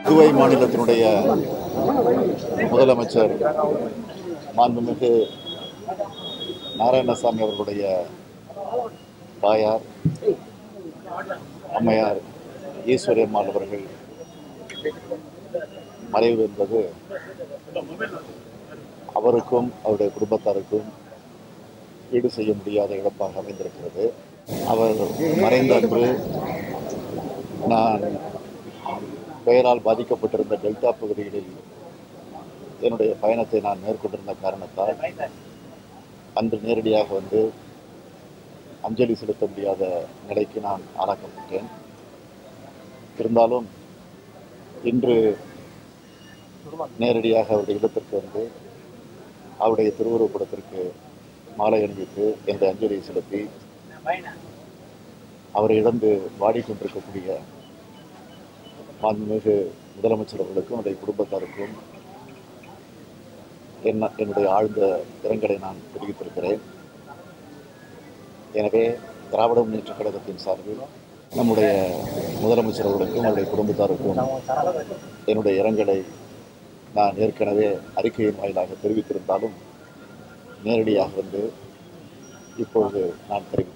புதுவை மாநிலத்தினுடைய முதலமைச்சர் மாண்புமிகு நாராயணசாமி அவர்களுடைய தாயார் அம்மையார் ஈஸ்வரி அம்மாள் அவர்கள் மறைவு என்பது அவருக்கும் அவருடைய குடும்பத்தாருக்கும் ஈடு செய்ய முடியாத இழப்பாக அமைந்திருக்கிறது அவர் மறைந்த அன்று நான் பெயரால் பாதிக்கப்பட்டிருந்த டெல்டா பகுதிகளில் என்னுடைய பயணத்தை நான் மேற்கொண்டிருந்த காரணத்தால் அன்று நேரடியாக வந்து அஞ்சலி செலுத்த முடியாத நிலைக்கு நான் ஆளாக்கப்பட்டேன் இருந்தாலும் இன்று நேரடியாக அவருடைய இல்லத்திற்கு வந்து அவருடைய திருவுருவப்படத்திற்கு மாலை அணிவித்து என்ற அஞ்சலியை செலுத்தி அவரை இழந்து வாடிக்கொண்டிருக்கக்கூடிய மாண்புமிகு முதலமைச்சர் அவர்களுக்கும் அவருடைய குடும்பத்தாருக்கும் என்ன என்னுடைய ஆழ்ந்த இரங்கலை நான் தெரிவித்திருக்கிறேன் எனவே திராவிட முன்னேற்ற கழகத்தின் சார்பில் நம்முடைய முதலமைச்சர் அவர்களுக்கும் அவருடைய குடும்பத்தாருக்கும் என்னுடைய இரங்கலை நான் ஏற்கனவே அறிக்கையின் வாயிலாக தெரிவித்திருந்தாலும் நேரடியாக வந்து இப்பொழுது நான் தெரிவித்தேன்